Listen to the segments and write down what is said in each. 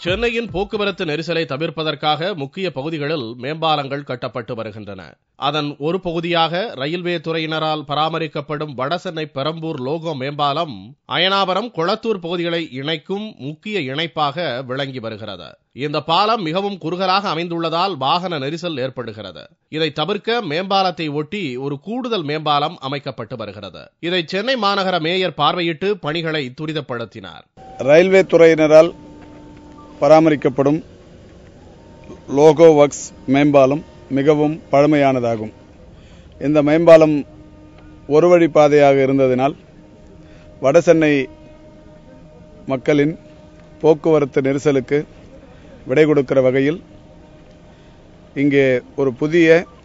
சென்னையின் போக்குவரத்து நெரிசலை தவிர்ப்பதற்காக முக்கிய பகுதிகளில் மேம்பாலங்கள் கட்டப்பட்டு வருகின்றன அதன் ஒரு பகுதியாக ரயில்வே துறையினரால் பராமரிக்கப்படும் வடசென்னை பெரம்பூர் லோகோ மேம்பாலம் அயனாவரம் கொளத்தூர் பகுதிகளை இணைக்கும் முக்கிய இணைப்பாக விளங்கி வருகிறது இந்த பாலம் மிகவும் குறுகலாக அமைந்துள்ளதால் வாகன நெரிசல் ஏற்படுகிறது இதை தவிர்க்க மேம்பாலத்தை ஒட்டி ஒரு கூடுதல் மேம்பாலம் அமைக்கப்பட்டு வருகிறது இதை சென்னை மாநகர மேயர் பார்வையிட்டு பணிகளை துரிதப்படுத்தினார் ரயில்வே துறையினரால் பராமரிக்கப்படும் லோகோ ஒர்க்ஸ் மேம்பாலம் மிகவும் பழமையானதாகும் இந்த மேம்பாலம் ஒரு வழி பாதையாக இருந்ததினால் வடசென்னை மக்களின் போக்குவரத்து நெரிசலுக்கு விடை கொடுக்கிற வகையில் இங்கே ஒரு புதிய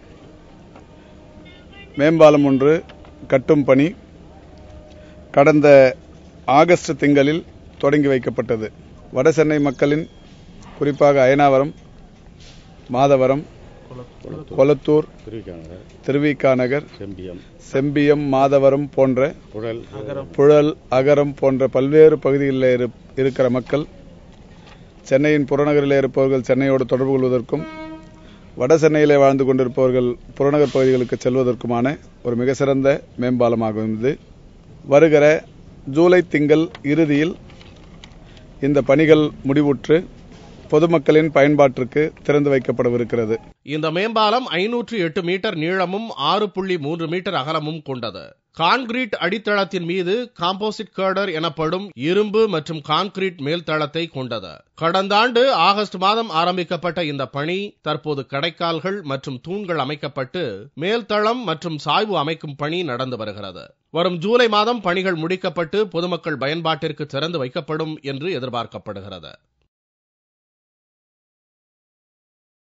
மேம்பாலம் ஒன்று கட்டும் பணி கடந்த ஆகஸ்ட் திங்களில் தொடங்கி வைக்கப்பட்டது வடசென்னை மக்களின் குறிப்பாக அயனாவரம் மாதவரம் கொளத்தூர் திருவிகா நகர் செம்பியம் செம்பியம் மாதவரம் போன்ற புழல் புழல் அகரம் போன்ற பல்வேறு பகுதிகளில் இரு- இருக்கிற மக்கள் சென்னையின் புறநகரில் இருப்பவர்கள் சென்னையோடு தொடர்பு கொள்வதற்கும் வட சென்னையிலே வாழ்ந்து கொண்டிருப்பவர்கள் புறநகர் பகுதிகளுக்கு செல்வதற்குமான ஒரு மிக சிறந்த மேம்பாலமாகும் இது வருகிற ஜூலை திங்கள் இறுதியில் இந்த பணிகள் முடிவுற்று பொதுமக்களின் பயன்பாட்டிற்கு திறந்து வைக்கப்படவிருக்கிறது இந்த மேம்பாலம் ஐநூற்று எட்டு மீட்டர் நீளமும் ஆறு புள்ளி மூன்று மீட்டர் அகலமும் கொண்டது கான்கிரீட் அடித்தளத்தின் மீது காம்போசிட் கர்டர் எனப்படும் இரும்பு மற்றும் கான்கிரீட் மேல்தளத்தை கொண்டது கடந்த ஆண்டு ஆகஸ்ட் மாதம் ஆரம்பிக்கப்பட்ட இந்த பணி தற்போது கடைக்கால்கள் மற்றும் தூண்கள் அமைக்கப்பட்டு மேல்தளம் மற்றும் சாய்வு அமைக்கும் பணி நடந்து வருகிறது வரும் ஜூலை மாதம் பணிகள் முடிக்கப்பட்டு பொதுமக்கள் பயன்பாட்டிற்கு திறந்து வைக்கப்படும் என்று எதிர்பார்க்கப்படுகிறது